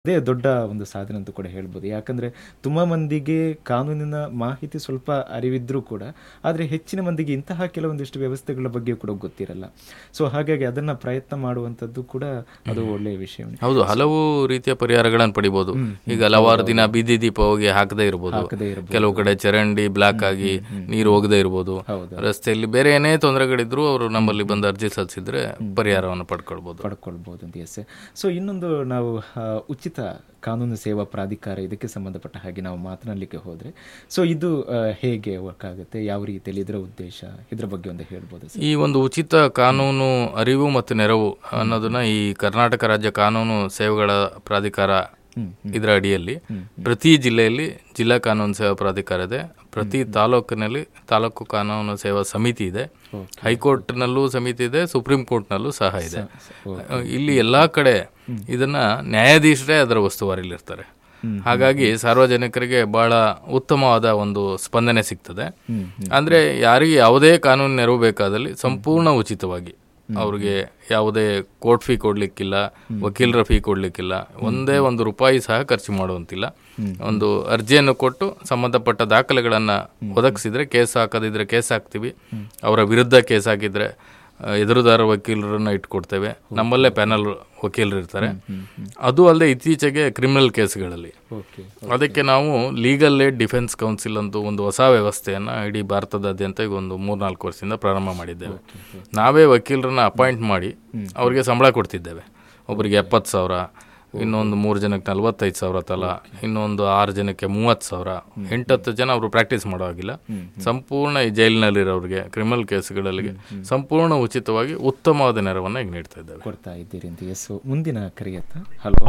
ಅದೇ ದೊಡ್ಡ ಒಂದು ಸಾಧನೆ ಅಂತ ಕೂಡ ಹೇಳ್ಬೋದು ಯಾಕಂದ್ರೆ ತುಂಬಾ ಮಂದಿಗೆ ಕಾನೂನಿನ ಮಾಹಿತಿ ಸ್ವಲ್ಪ ಅರಿವಿದ್ರೂ ಕೂಡ ಆದರೆ ಹೆಚ್ಚಿನ ಮಂದಿಗೆ ಇಂತಹ ಕೆಲವೊಂದಿಷ್ಟು ವ್ಯವಸ್ಥೆಗಳ ಬಗ್ಗೆ ಕೂಡ ಗೊತ್ತಿರಲ್ಲ ಸೊ ಹಾಗಾಗಿ ಅದನ್ನ ಪ್ರಯತ್ನ ಮಾಡುವಂಥದ್ದು ಕೂಡ ಅದು ಒಳ್ಳೆಯ ವಿಷಯ ಹೌದು ಹಲವು ರೀತಿಯ ಪರಿಹಾರಗಳನ್ನು ಪಡಿಬಹುದು ಈಗ ಹಲವಾರು ದಿನ ಬೀದಿ ದೀಪ ಹೋಗಿ ಹಾಕದೇ ಇರಬಹುದು ಹಾಕದೇ ಇರ್ಬೋದು. ಕೆಲವು ಕಡೆ ಚರಂಡಿ ಬ್ಲಾಕ್ ಆಗಿ ನೀರು ಹೋಗದೇ ಇರಬಹುದು ಹೌದು. ರಸ್ತೆಯಲ್ಲಿ ಬೇರೆ ಏನೇ ತೊಂದರೆಗಳಿದ್ರು ಅವರು ನಮ್ಮಲ್ಲಿ ಬಂದು ಅರ್ಜಿ ಸಲ್ಲಿಸಿದ್ರೆ ಪರಿಹಾರವನ್ನು ಪಡ್ಕೊಳ್ಬಹುದು ಪಡ್ಕೊಳ್ಬೋದು ಅಂತ ಎಸ್ ಸೊ ಇನ್ನೊಂದು ನಾವು ಆ, ಉಚಿತ ಕಾನೂನು ಸೇವಾ ಪ್ರಾಧಿಕಾರ ಇದಕ್ಕೆ ಸಂಬಂಧಪಟ್ಟ ಹಾಗೆ ನಾವು ಮಾತನಾಡಲಿಕ್ಕೆ ಹೋದ್ರೆ ಸೊ ಇದು ಆ, ಹೇಗೆ ವರ್ಕ್ ಆಗುತ್ತೆ ಯಾವ ರೀತಿಯಲ್ಲಿ ಇದರ ಉದ್ದೇಶ ಇದರ ಬಗ್ಗೆ ಒಂದು ಹೇಳ್ಬೋದು ಸರ್ ಈ ಒಂದು ಉಚಿತ ಕಾನೂನು ಅರಿವು ಮತ್ತು ನೆರವು ಅನ್ನೋದನ್ನ ಈ ಕರ್ನಾಟಕ ರಾಜ್ಯ ಕಾನೂನು ಸೇವೆಗಳ ಪ್ರಾಧಿಕಾರ ಇದರ ಅಡಿಯಲ್ಲಿ ಪ್ರತಿ ಜಿಲ್ಲೆಯಲ್ಲಿ ಜಿಲ್ಲಾ ಕಾನೂನು ಸೇವಾ ಪ್ರಾಧಿಕಾರ ಇದೆ ಪ್ರತಿ ತಾಲೂಕಿನಲ್ಲಿ ತಾಲೂಕು ಕಾನೂನು ಸೇವಾ ಸಮಿತಿ ಇದೆ ಹೈಕೋರ್ಟ್ನಲ್ಲೂ ಸಮಿತಿ ಇದೆ ಸುಪ್ರೀಂ ಕೋರ್ಟ್ನಲ್ಲೂ ಸಹ ಇದೆ ಇಲ್ಲಿ ಎಲ್ಲಾ ಕಡೆ ಇದನ್ನ ನ್ಯಾಯಾಧೀಶರೇ ಅದರ ಉಸ್ತುವಾರಿಲಿರ್ತಾರೆ ಹಾಗಾಗಿ ಸಾರ್ವಜನಿಕರಿಗೆ ಬಹಳ ಉತ್ತಮವಾದ ಒಂದು ಸ್ಪಂದನೆ ಸಿಗ್ತದೆ ಅಂದ್ರೆ ಯಾರಿಗೆ ಯಾವುದೇ ಕಾನೂನು ನೆರವು ಬೇಕಾದಲ್ಲಿ ಸಂಪೂರ್ಣ ಉಚಿತವಾಗಿ ಅವ್ರಿಗೆ ಯಾವುದೇ ಕೋರ್ಟ್ ಫೀ ಕೊಡ್ಲಿಕ್ಕಿಲ್ಲ ವಕೀಲರ ಫೀ ಕೊಡ್ಲಿಕ್ಕಿಲ್ಲ ಒಂದೇ ಒಂದು ರೂಪಾಯಿ ಸಹ ಖರ್ಚು ಮಾಡುವಂತಿಲ್ಲ ಒಂದು ಅರ್ಜಿಯನ್ನು ಕೊಟ್ಟು ಸಂಬಂಧಪಟ್ಟ ದಾಖಲೆಗಳನ್ನ ಒದಗಿಸಿದ್ರೆ ಕೇಸ್ ಹಾಕದಿದ್ರೆ ಕೇಸ್ ಹಾಕ್ತೀವಿ ಅವರ ವಿರುದ್ಧ ಕೇಸ್ ಹಾಕಿದ್ರೆ ಆ, ಎದುರುದಾರ ವಕೀಲರನ್ನ ಇಟ್ಕೊಡ್ತೇವೆ ನಮ್ಮಲ್ಲೇ ಪ್ಯಾನಲ್ ವಕೀಲರು ಇರ್ತಾರೆ ಅದು ಅಲ್ಲದೆ ಇತ್ತೀಚೆಗೆ ಕ್ರಿಮಿನಲ್ ಕೇಸ್ಗಳಲ್ಲಿ ಓಕೆ ಅದಕ್ಕೆ ನಾವು ಲೀಗಲ್ ಏಡ್ ಡಿಫೆನ್ಸ್ ಕೌನ್ಸಿಲ್ ಅಂತ ಒಂದು ಹೊಸ ವ್ಯವಸ್ಥೆಯನ್ನು ಇಡೀ ಭಾರತದಾದ್ಯಂತ ಈಗ ಒಂದು ಮೂರ್ನಾಲ್ಕು ವರ್ಷದಿಂದ ಪ್ರಾರಂಭ ಮಾಡಿದ್ದೇವೆ ನಾವೇ ವಕೀಲರನ್ನ ಅಪಾಯಿಂಟ್ ಮಾಡಿ ಅವರಿಗೆ ಸಂಬಳ ಕೊಡ್ತಿದ್ದೇವೆ ಒಬ್ಬರಿಗೆ ಎಪ್ಪತ್ತು ಸಾವಿರ ಇನ್ನೊಂದು ಮೂರು ಜನಕ್ಕೆ ನಲ್ವತ್ತೈದು ಸಾವಿರ ತಲಾ ಇನ್ನೊಂದು ಆರು ಜನಕ್ಕೆ ಮೂವತ್ತು ಸಾವಿರ ಎಂಟತ್ತು ಜನ ಅವರು ಪ್ರಾಕ್ಟೀಸ್ ಮಾಡೋ ಹಾಗಿಲ್ಲ ಸಂಪೂರ್ಣ ಈ ಜೈಲಿನಲ್ಲಿರೋರಿಗೆ ಕ್ರಿಮಿನಲ್ ಕೇಸ್ಗಳಲ್ಲಿ ಸಂಪೂರ್ಣ ಉಚಿತವಾಗಿ ಉತ್ತಮವಾದ ನೆರವನ್ನು ಈಗ ನೀಡ್ತಾ ಇದ್ದೇವೆ ಕೊಡ್ತಾ ಇದ್ದೀರಿ ಅಂತ ಎಸ್ ಮುಂದಿನ ಕರೆಯತ್ತ ಹಲೋ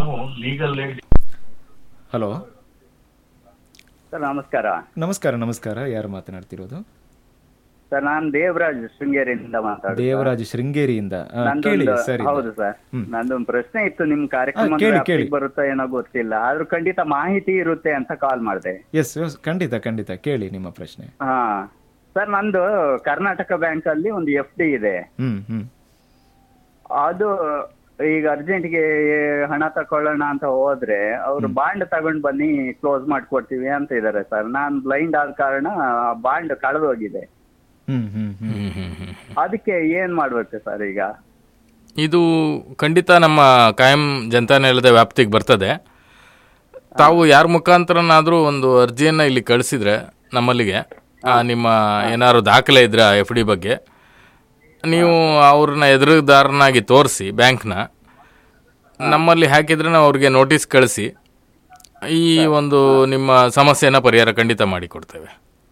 ಹಲೋ ಸರ್ ನಮಸ್ಕಾರ ನಮಸ್ಕಾರ ನಮಸ್ಕಾರ ಯಾರು ಮಾತನಾಡ್ತಿರೋದು ಸರ್ ನಾನು ದೇವರಾಜ್ ಶೃಂಗೇರಿಯಿಂದ ಮಾತಾಡೋದು ದೇವರಾಜ್ ಶೃಂಗೇರಿಯಿಂದ ಆ, ಕೇಳಿ ನಂದೊಂದು ಸರಿ ಹೌದು ಸರ್ ನಂದೊಂದು ಪ್ರಶ್ನೆ ಇತ್ತು ನಿಮ್ ಕಾರ್ಯಕ್ರಮ ಹಾ, ಕೇಳಿ, ಕೇಳಿ. ಬರುತ್ತಾ ಏನೋ ಗೊತ್ತಿಲ್ಲ ಆದ್ರೂ ಖಂಡಿತ ಮಾಹಿತಿ ಇರುತ್ತೆ ಅಂತ ಕಾಲ್ ಮಾಡಿದೆ ಎಸ್ ಎಸ್ ಖಂಡಿತ ಖಂಡಿತ ಕೇಳಿ ನಿಮ್ಮ ಪ್ರಶ್ನೆ ಹಾ ಸರ್ ನಂದು ಕರ್ನಾಟಕ ಬ್ಯಾಂಕ್ ಅಲ್ಲಿ ಒಂದು ಎಫ್ ಡಿ ಇದೆ ಹ್ಮ್ ಹ್ಮ್ ಅದು ಈಗ ಅರ್ಜೆಂಟ್ಗೆ ಹಣ ತಕೊಳ್ಳೋಣ ಅಂತ ಹೋದ್ರೆ ಅವ್ರು ಬಾಂಡ್ ತಗೊಂಡ್ ಬನ್ನಿ ಕ್ಲೋಸ್ ಮಾಡ್ಕೊಡ್ತೀವಿ ಅಂತ ಇದಾರೆ ಸರ್ ನಾನ್ ಬ್ಲೈಂಡ್ ಆದ ಕಾರಣ ಬಾಂಡ್ ಕಳೆದೋಗಿದೆ ಹ್ಮ್ ಹ್ಮ್ ಹ್ಮ್ ಹ್ಮ್ ಹ್ಮ್ ಹ್ಮ್ ಅದಕ್ಕೆ ಏನ್ ಮಾಡ್ಬೇಕು ಸರ್ ಈಗ ಇದು ಖಂಡಿತ ನಮ್ಮ ಕಾಯಂ ಜನತಾ ನ್ಯಾಯಾಲಯದ ವ್ಯಾಪ್ತಿಗೆ ಬರ್ತದೆ ತಾವು ಯಾರ ಮುಖಾಂತರನಾದರೂ ಒಂದು ಅರ್ಜಿಯನ್ನು ಇಲ್ಲಿ ಕಳಿಸಿದ್ರೆ ನಮ್ಮಲ್ಲಿಗೆ ಆ, ನಿಮ್ಮ ಏನಾದ್ರು ದಾಖಲೆ ಇದ್ರೆ ಎಫ್ ಡಿ ಬಗ್ಗೆ ನೀವು ಅವ್ರನ್ನ ಎದುರುದಾರನಾಗಿ ತೋರಿಸಿ ಬ್ಯಾಂಕ್ನ ನಮ್ಮಲ್ಲಿ ಹಾಕಿದ್ರೆ ನಾವು ಅವ್ರಿಗೆ ನೋಟಿಸ್ ಕಳಿಸಿ ಈ ಒಂದು ನಿಮ್ಮ ಸಮಸ್ಯೆನ ಪರಿಹಾರ ಖಂಡಿತ ಮಾಡಿಕೊಡ್ತೇವೆ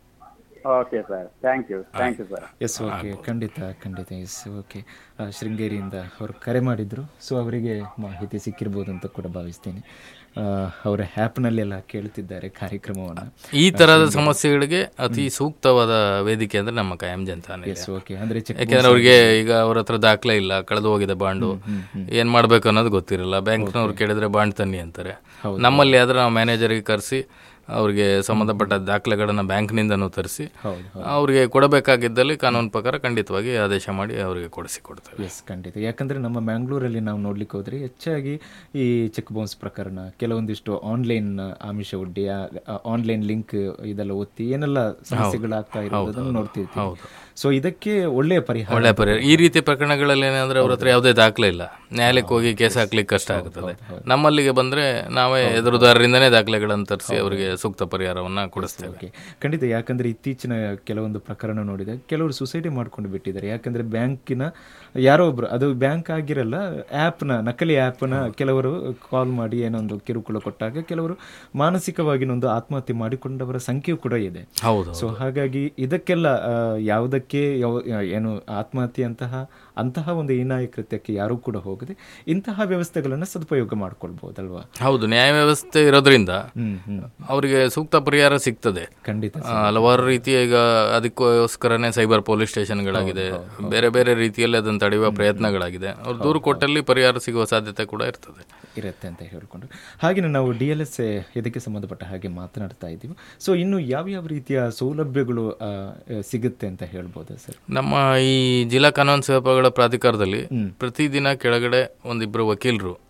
okay sir thank you thank you sir yes okay ಖಂಡಿತ ಖಂಡಿತ ಎಸ್ ಓಕೆ ಶೃಂಗೇರಿಯಿಂದ ಅವರು ಕರೆ ಮಾಡಿದ್ರು ಸೊ ಅವರಿಗೆ ಮಾಹಿತಿ ಸಿಕ್ಕಿರ್ಬೋದು ಅಂತ ಕೂಡ ಭಾವಿಸ್ತೀನಿ ಆ, ಅವರ ಆ್ಯಪ್ನಲ್ಲೆಲ್ಲ ಕೇಳ್ತಿದ್ದಾರೆ ಕಾರ್ಯಕ್ರಮವನ್ನು ಈ ತರಹದ ಸಮಸ್ಯೆಗಳಿಗೆ ಅತಿ ಸೂಕ್ತವಾದ ವೇದಿಕೆ ಅಂದ್ರೆ ನಮ್ಮ ಕಾಯಂ ಜನತಾ ನ್ಯಾಯಾಲಯ. ಎಸ್ ಓಕೆ ಅಂದರೆ ಚೆಕ್ ಯಾಕೆಂದ್ರೆ ಅವ್ರಿಗೆ ಈಗ ಅವ್ರ ಹತ್ರ ದಾಖಲೆ ಇಲ್ಲ ಕಳೆದು ಹೋಗಿದೆ ಬಾಂಡು ಏನ್ ಮಾಡ್ಬೇಕು ಅನ್ನೋದು ಗೊತ್ತಿರಲ್ಲ ಬ್ಯಾಂಕ್ನವ್ರು ಕೇಳಿದ್ರೆ ಬಾಂಡ್ ತನ್ನಿ ಅಂತಾರೆ ನಮ್ಮಲ್ಲಿ ಆದ್ರೆ ನಾವು ಮ್ಯಾನೇಜರ್ಗೆ ಕರೆಸಿ ಅವ್ರಿಗೆ ಸಂಬಂಧಪಟ್ಟ ದಾಖಲೆಗಳನ್ನ ಬ್ಯಾಂಕ್ನಿಂದನೂ ತರಿಸಿ ಹೌದು ಅವ್ರಿಗೆ ಕೊಡಬೇಕಾಗಿದ್ದಲ್ಲಿ ಕಾನೂನು ಪ್ರಕಾರ ಖಂಡಿತವಾಗಿ ಆದೇಶ ಮಾಡಿ ಅವರಿಗೆ ಕೊಡಿಸಿ ಕೊಡ್ತೇವೆ ಎಸ್ ಖಂಡಿತ ಯಾಕಂದ್ರೆ ನಮ್ಮ ಮ್ಯಾಂಗ್ಳೂರಲ್ಲಿ ನಾವು ನೋಡ್ಲಿಕ್ಕೆ ಹೋದ್ರೆ ಹೆಚ್ಚಾಗಿ ಈ ಚೆಕ್ ಬೌನ್ಸ್ ಪ್ರಕರಣ ಕೆಲವೊಂದಿಷ್ಟು ಆನ್ಲೈನ್ ಆಮಿಷ ಒಡ್ಡಿ ಆನ್ಲೈನ್ ಲಿಂಕ್ ಇದೆಲ್ಲ ಒತ್ತಿ ಏನೆಲ್ಲ ಸಮಸ್ಯೆಗಳಾಗ್ತಾ ಇರೋದನ್ನು ನೋಡ್ತಿರ್ತೀವಿ ಸೊ ಇದಕ್ಕೆ ಒಳ್ಳೆಯ ಪರಿಹಾರ ಒಳ್ಳೆ ಪರಿಹಾರ ಈ ರೀತಿ ಪ್ರಕರಣಗಳಲ್ಲಿ ಏನಂದ್ರೆ ಅವ್ರ ಹತ್ರ ಯಾವುದೇ ದಾಖಲೆ ಇಲ್ಲ ನ್ಯಾಯಾಲಯಕ್ಕೆ ಹೋಗಿ ಕೇಸ್ ಹಾಕ್ಲಿಕ್ಕೆ ಕಷ್ಟ ಆಗುತ್ತದೆ ನಮ್ಮಲ್ಲಿಗೆ ಬಂದ್ರೆ ನಾವೇ ಎದುರುದಾರರಿಂದನೇ ದಾಖಲೆಗಳನ್ನು ತರಿಸಿ ಅವರಿಗೆ ಸೂಕ್ತ ಪರಿಹಾರವನ್ನ ಕೊಡಿಸ್ತೇವೆ ಓಕೆ ಖಂಡಿತ ಯಾಕಂದ್ರೆ ಇತ್ತೀಚಿನ ಕೆಲವೊಂದು ಪ್ರಕರಣ ನೋಡಿದೆ ಕೆಲವರು ಸುಸೈಡಿ ಮಾಡ್ಕೊಂಡು ಬಿಟ್ಟಿದ್ದಾರೆ ಯಾಕಂದ್ರೆ ಬ್ಯಾಂಕಿನ ಯಾರೋ ಒಬ್ರು ಅದು ಬ್ಯಾಂಕ್ ಆಗಿರಲ್ಲ ಆ್ಯಪ್ನ ನಕಲಿ ಆ್ಯಪ್ನ ಕೆಲವರು ಕಾಲ್ ಮಾಡಿ ಏನೊಂದು ಕಿರುಕುಳ ಕೊಟ್ಟಾಗ ಕೆಲವರು ಮಾನಸಿಕವಾಗಿ ಒಂದು ಆತ್ಮಹತ್ಯೆ ಮಾಡಿಕೊಂಡವರ ಸಂಖ್ಯೆಯೂ ಕೂಡ ಇದೆ ಹೌದು ಸೊ ಹಾಗಾಗಿ ಇದಕ್ಕೆಲ್ಲ ಆ, ಯಾವುದಕ್ಕೆ ಯಾವ- ಏನು ಆತ್ಮಹತ್ಯೆ ಅಂತಹ ಅಂತಹ ಒಂದು ಹೀನಾಯ ಕೃತ್ಯಕ್ಕೆ ಯಾರೂ ಕೂಡ ಹೋಗದೆ ಇಂತಹ ವ್ಯವಸ್ಥೆಗಳನ್ನು ಸದುಪಯೋಗ ಮಾಡ್ಕೊಳ್ಬಹುದಲ್ವಾ ಹೌದು ನ್ಯಾಯ ವ್ಯವಸ್ಥೆ ಇರೋದ್ರಿಂದ ಹ್ಮ್ ಹ್ಮ್ ಅವರಿಗೆ ಸೂಕ್ತ ಪರಿಹಾರ ಸಿಗ್ತದೆ ಖಂಡಿತ ಆ, ಹಲವಾರು ರೀತಿಯ ಈಗ ಅದಕ್ಕೋಸ್ಕರನೇ ಸೈಬರ್ ಪೊಲೀಸ್ ಸ್ಟೇಷನ್ಗಳಾಗಿದೆ ಬೇರೆ ಬೇರೆ ರೀತಿಯಲ್ಲಿ ಅದನ್ನು ತಡೆಯುವ ಪ್ರಯತ್ನಗಳಾಗಿದೆ ಅವ್ರು ದೂರು ಕೊಟ್ಟಲ್ಲಿ ಪರಿಹಾರ ಸಿಗುವ ಸಾಧ್ಯತೆ ಕೂಡ ಇರ್ತದೆ ಇರುತ್ತೆ ಅಂತ ಹೇಳ್ಕೊಂಡು ಹಾಗೆಯೇ ನಾವು ಡಿ ಎಲ್ ಎಸ್ ಇದಕ್ಕೆ ಸಂಬಂಧಪಟ್ಟ ಹಾಗೆ ಮಾತನಾಡ್ತಾ ಇದ್ದೀವಿ ಸೊ ಇನ್ನು ಯಾವ್ಯಾವ ರೀತಿಯ ಸೌಲಭ್ಯಗಳು ಆ, ಸಿಗುತ್ತೆ ಅಂತ ಹೇಳ್ಬೋದಾ ಸರ್ ನಮ್ಮ ಈ ಜಿಲ್ಲಾ ಕಾನೂನು ಸೇವೆಗಳ ಪ್ರಾಧಿಕಾರದಲ್ಲಿ ಪ್ರತಿದಿನ ಕೆಳಗಡೆ ಒಂದಿಬ್ರು ವಕೀಲರು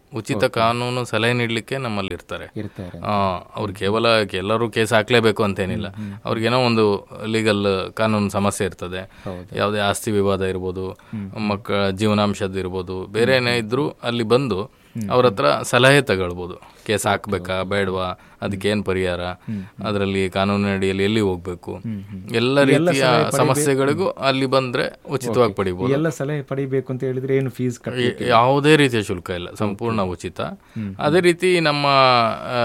ಉಚಿತ ಕಾನೂನು ಸಲಹೆ ನೀಡಲಿಕ್ಕೆ ನಮ್ಮಲ್ಲಿ ಇರ್ತಾರೆ ಇರ್ತಾರೆ ಆ, ಅವ್ರು ಕೇವಲ ಎಲ್ಲರೂ ಕೇಸ್ ಹಾಕ್ಲೇಬೇಕು ಅಂತೇನಿಲ್ಲ ಅವ್ರಿಗೇನೋ ಒಂದು ಲೀಗಲ್ ಕಾನೂನು ಸಮಸ್ಯೆ ಇರ್ತದೆ ಯಾವುದೇ ಆಸ್ತಿ ವಿವಾದ ಇರ್ಬೋದು ಮಕ್ಕಳ ಜೀವನಾಂಶದ್ದು ಇರ್ಬೋದು ಬೇರೆ ಏನೇ ಇದ್ರೂ ಅಲ್ಲಿ ಬಂದು ಅವ್ರ ಹತ್ರ ಸಲಹೆ ತಗೊಳ್ಬೋದು ಕೇಸ್ ಹಾಕ್ಬೇಕಾ ಬೇಡವಾ ಅದಕ್ಕೆ ಏನು ಪರಿಹಾರ ಅದರಲ್ಲಿ ಕಾನೂನಿನ ಅಡಿಯಲ್ಲಿ ಎಲ್ಲಿ ಹೋಗ್ಬೇಕು ಎಲ್ಲ ರೀತಿಯ ಸಮಸ್ಯೆಗಳಿಗೂ ಅಲ್ಲಿ ಬಂದ್ರೆ ಉಚಿತವಾಗಿ ಪಡಿಬೋದು ಎಲ್ಲ ಸಲಹೆ ಪಡಿಬೇಕು ಅಂತ ಹೇಳಿದ್ರೆ ಏನು ಫೀಸ್ ಕಟ್ಟಿ ಯ- ಯಾವುದೇ ರೀತಿಯ ಶುಲ್ಕ ಇಲ್ಲ ಸಂಪೂರ್ಣ ಉಚಿತ ಅದೇ ರೀತಿ ನಮ್ಮ ಆ,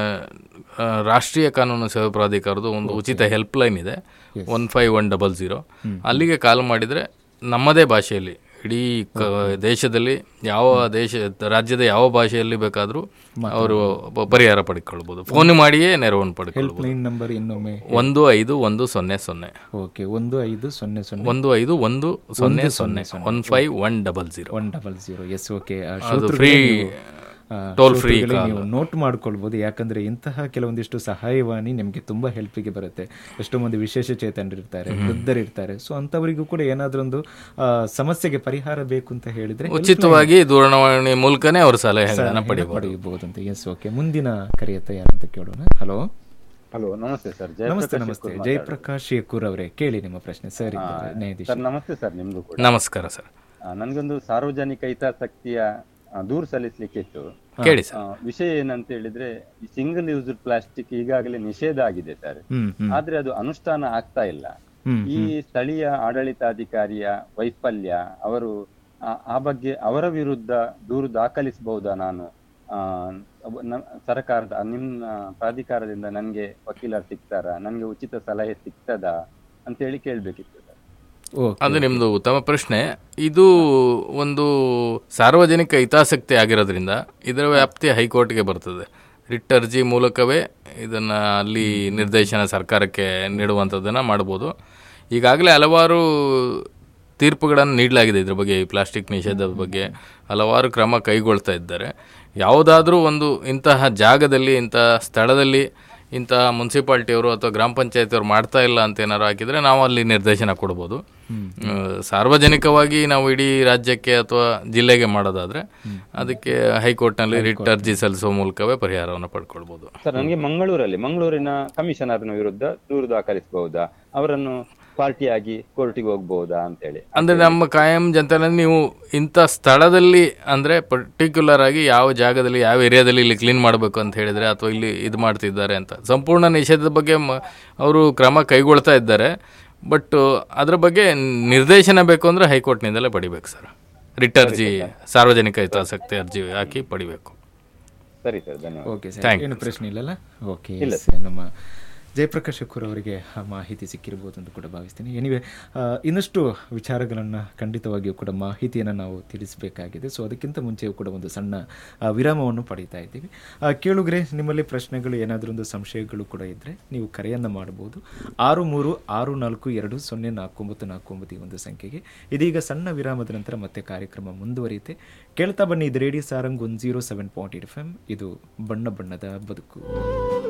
ಆ, ರಾಷ್ಟ್ರೀಯ ಕಾನೂನು ಸೇವಾ ಪ್ರಾಧಿಕಾರದ ಒಂದು ಉಚಿತ ಹೆಲ್ಪ್ ಲೈನ್ ಇದೆ one five one double zero ಅಲ್ಲಿಗೆ ಕಾಲ್ ಮಾಡಿದರೆ ನಮ್ಮದೇ ಭಾಷೆಯಲ್ಲಿ ಇಡೀ ಕ ದೇಶದಲ್ಲಿ ಯಾವ ದೇಶ ರಾಜ್ಯದ ಯಾವ ಭಾಷೆಯಲ್ಲಿ ಬೇಕಾದರೂ ಅವರು ಪ- ಪರಿಹಾರ ಪಡ್ಕೊಳ್ಬೋದು ಫೋನ್ ಮಾಡಿಯೇ ನೆರವನ್ನು ಪಡ್ಕೊಳ್ಬೋದು ಲೈನ್ ನಂಬರ್ ಇನ್ನೊಮ್ಮೆ ಒಂದು ಐದು ಒಂದು ಸೊನ್ನೆ ಸೊನ್ನೆ ಓಕೆ ಒಂದು ಐದು ಸೊನ್ನೆ ಸೊನ್ನೆ ಒಂದು ಐದು ಒಂದು ಸೊನ್ನೆ ಸೊನ್ನೆ one five one double zero one double zero yes okay free toll free ನೀವು ನೋಟ್ ಮಾಡ್ಕೊಳ್ಬೋದು ಯಾಕಂದ್ರೆ ಇಂತಹ ಕೆಲವೊಂದಿಷ್ಟು ಸಹಾಯವಾಣಿ ನಿಮಗೆ ತುಂಬಾ ಹೆಲ್ಪಿಗೆ ಬರುತ್ತೆ ಎಷ್ಟೋ ಮಂದಿ ವಿಶೇಷ ಚೇತನರಿರ್ತಾರೆ ವೃದ್ಧರಿರ್ತಾರೆ ಸೊ ಅಂಥವರಿಗೂ ಕೂಡ ಏನಾದ್ರೊಂದು ಆ, ಸಮಸ್ಯೆಗೆ ಪರಿಹಾರ ಬೇಕು ಅಂತ ಹೇಳಿದ್ರೆ ಉಚಿತವಾಗಿ ದೂರವಾಣಿ ಮೂಲಕನೇ ಅವರು ಸಲಹೆಗಳನ್ನು ಪಡೆಯಬಹುದು ಪಡೆಯಬಹುದು ಅಂತ ಎಸ್ ಓಕೆ ಮುಂದಿನ ಕರೆಯತ್ತ ಯಾರು ಅಂತ ಕೇಳೋಣ ಹಲೋ ಹಲೋ ನಮಸ್ತೆ ಸರ್ ನಮಸ್ತೆ ನಮಸ್ತೆ ಜಯಪ್ರಕಾಶ್ ಶೇಖೂರ್ ಅವರೇ ಕೇಳಿ ನಿಮ್ಮ ಪ್ರಶ್ನೆ ಸರ್ ಇದ್ದಾರೆ ನ್ಯಾಯಾಧೀಶ ಸರ್ ನಮಸ್ತೆ ಸರ್ ನಿಮ್ದು ಕೂಡ ನಮಸ್ಕಾರ ಸರ್ ಆ, ನನ್ಗೊಂದು ಸಾರ್ವಜನಿಕ ಹಿತಾಸಕ್ತಿಯ ಆ, ದೂರು ಸಲ್ಲಿಸ್ಲಿಕ್ಕೆ ಇತ್ತು ಕೇಳಿ ಸರ್ ಆ, ವಿಷಯ ಏನಂತ ಹೇಳಿದ್ರೆ ಈ ಸಿಂಗಲ್ ಯೂಸ್ ಪ್ಲಾಸ್ಟಿಕ್ ಈಗಾಗಲೇ ನಿಷೇಧ ಆಗಿದೆ ಸರ್ ಹ್ಮ್ ಹ್ಮ್ ಆದ್ರೆ ಅದು ಅನುಷ್ಠಾನ ಆಗ್ತಾ ಇಲ್ಲ ಹ್ಮ್, ಈ ಸ್ಥಳೀಯ ಆಡಳಿತಾಧಿಕಾರಿಯ ವೈಫಲ್ಯ ಅವರು ಆ- ಆ ಬಗ್ಗೆ ಅವರ ವಿರುದ್ಧ ದೂರು ದಾಖಲಿಸಬಹುದಾ ನಾನು ಆ, ಒಬ್ಬ- ನ- ಸರ್ಕಾರದ ನಿಮ್ಮ ಪ್ರಾಧಿಕಾರದಿಂದ ನನಗೆ ವಕೀಲರು ಸಿಗ್ತಾರಾ ನನಗೆ ಉಚಿತ ಸಲಹೆ ಸಿಗ್ತದಾ ಅಂತೇಳಿ ಕೇಳ್ಬೇಕಿತ್ತು ಸರ್ ಓಕೆ ಅದು ನಿಮ್ದು ಉತ್ತಮ ಪ್ರಶ್ನೆ ಇದು ಒಂದು ಸಾರ್ವಜನಿಕ ಹಿತಾಸಕ್ತಿ ಆಗಿರೋದ್ರಿಂದ ಇದರ ವ್ಯಾಪ್ತಿ ಹೈಕೋರ್ಟ್ಗೆ ಬರ್ತದೆ ರಿಟ್ ಅರ್ಜಿ ಮೂಲಕವೇ ಇದನ್ನ ಅಲ್ಲಿ ನಿರ್ದೇಶನ ಸರ್ಕಾರಕ್ಕೆ ನೀಡುವಂಥದ್ದನ್ನು ಮಾಡ್ಬೋದು ಈಗಾಗಲೇ ಹಲವಾರು ತೀರ್ಪುಗಳನ್ನು ನೀಡಲಾಗಿದೆ ಇದ್ರ ಬಗ್ಗೆ ಈ ಪ್ಲಾಸ್ಟಿಕ್ ನಿಷೇಧದ ಬಗ್ಗೆ ಹಲವಾರು ಕ್ರಮ ಕೈಗೊಳ್ತಾ ಇದ್ದಾರೆ ಯಾವುದಾದ್ರೂ ಒಂದು ಇಂತಹ ಜಾಗದಲ್ಲಿ ಇಂತಹ ಸ್ಥಳದಲ್ಲಿ ಇಂತಹ ಮುನ್ಸಿಪಾಲ್ಟಿಯವರು ಅಥವಾ ಗ್ರಾಮ ಪಂಚಾಯತಿಯವರು ಮಾಡ್ತಾ ಇಲ್ಲ ಅಂತ ಏನಾರು ಹಾಕಿದರೆ ನಾವು ಅಲ್ಲಿ ನಿರ್ದೇಶನ ಕೊಡ್ಬೋದು ಆ, ಸಾರ್ವಜನಿಕವಾಗಿ ನಾವು ಇಡೀ ರಾಜ್ಯಕ್ಕೆ ಅಥವಾ ಜಿಲ್ಲೆಗೆ ಮಾಡೋದಾದ್ರೆ ಅದಕ್ಕೆ ಹೈಕೋರ್ಟ್ನಲ್ಲಿ ರಿಟ್ ಅರ್ಜಿ ಸಲ್ಲಿಸುವ ಮೂಲಕವೇ ಪರಿಹಾರವನ್ನು ಪಡ್ಕೊಳ್ಬೋದು ಸರ್ ನನಗೆ ಮಂಗಳೂರಲ್ಲಿ ಮಂಗಳೂರಿನ ಕಮಿಷನರ್ನ ವಿರುದ್ಧ ದೂರು ದಾಖಲಿಸಬಹುದಾ ಅವರನ್ನು ಪಾರ್ಟಿಯಾಗಿ ಕೋರ್ಟಿಗೆ ಹೋಗ್ಬಹುದಾ ಅಂತೇಳಿ ಅಂದ್ರೆ ನಮ್ಮ ಕಾಯಂ ಜನತೆಯಲ್ಲಿ ನೀವು ಇಂಥ ಸ್ಥಳದಲ್ಲಿ ಅಂದ್ರೆ ಪರ್ಟಿಕ್ಯುಲರ್ ಆಗಿ ಯಾವ ಜಾಗದಲ್ಲಿ ಯಾವ ಏರಿಯಾದಲ್ಲಿ ಇಲ್ಲಿ ಕ್ಲೀನ್ ಮಾಡಬೇಕು ಅಂತ ಹೇಳಿದ್ರೆ ಅಥವಾ ಇಲ್ಲಿ ಇದು ಮಾಡ್ತಿದ್ದಾರೆ ಅಂತ ಸಂಪೂರ್ಣ ನಿಷೇಧದ ಬಗ್ಗೆ ಅವರು ಕ್ರಮ ಕೈಗೊಳ್ತಾ ಇದ್ದಾರೆ ಬಟ್ ಅದ್ರ ಬಗ್ಗೆ ನಿರ್ದೇಶನ ಬೇಕು ಅಂದ್ರೆ ಹೈಕೋರ್ಟ್ನಿಂದಲೇ ಪಡಿಬೇಕು ಸರ್ ರಿಟ್ ಅರ್ಜಿ ಸಾರ್ವಜನಿಕ ಹಿತಾಸಕ್ತಿ ಅರ್ಜಿ ಹಾಕಿ ಪಡಿಬೇಕು ಸರಿ ಸರ್ ಧನ್ಯವಾದ ಓಕೆ ಸರ್ ಏನು ಪ್ರಶ್ನೆ ಇಲ್ಲಲ್ಲ ಓಕೆ ನಮ್ಮ ಜಯಪ್ರಕಾಶ್ ಶೆಕ್ಕೂರ್ ಅವರಿಗೆ ಆ ಮಾಹಿತಿ ಸಿಕ್ಕಿರ್ಬೋದು ಅಂತ ಕೂಡ ಭಾವಿಸ್ತೀನಿ ಎನಿವೆ ಇನ್ನಷ್ಟು ವಿಚಾರಗಳನ್ನು ಖಂಡಿತವಾಗಿಯೂ ಕೂಡ ಮಾಹಿತಿಯನ್ನು ನಾವು ತಿಳಿಸಬೇಕಾಗಿದೆ ಸೊ ಅದಕ್ಕಿಂತ ಮುಂಚೆಯೂ ಕೂಡ ಒಂದು ಸಣ್ಣ ಆ, ವಿರಾಮವನ್ನು ಪಡೀತಾ ಇದ್ದೀವಿ ಆ, ಕೇಳುಗರೆ ನಿಮ್ಮಲ್ಲಿ ಪ್ರಶ್ನೆಗಳು ಏನಾದರೂ ಒಂದು ಸಂಶಯಗಳು ಕೂಡ ಇದ್ದರೆ ನೀವು ಕರೆಯನ್ನು ಮಾಡಬಹುದು ಆರು ಮೂರು ಆರು ನಾಲ್ಕು ಎರಡು ಸೊನ್ನೆ ನಾಲ್ಕು ಒಂಬತ್ತು ನಾಲ್ಕು ಒಂಬತ್ತು ಈ ಒಂದು ಸಂಖ್ಯೆಗೆ ಇದೀಗ ಸಣ್ಣ ವಿರಾಮದ ನಂತರ ಮತ್ತೆ ಕಾರ್ಯಕ್ರಮ ಮುಂದುವರಿಯುತ್ತೆ ಕೇಳ್ತಾ ಬನ್ನಿ ಇದು radio Sarang one zero seven point eight F M ಇದು ಬಣ್ಣ ಬಣ್ಣದ ಬದುಕು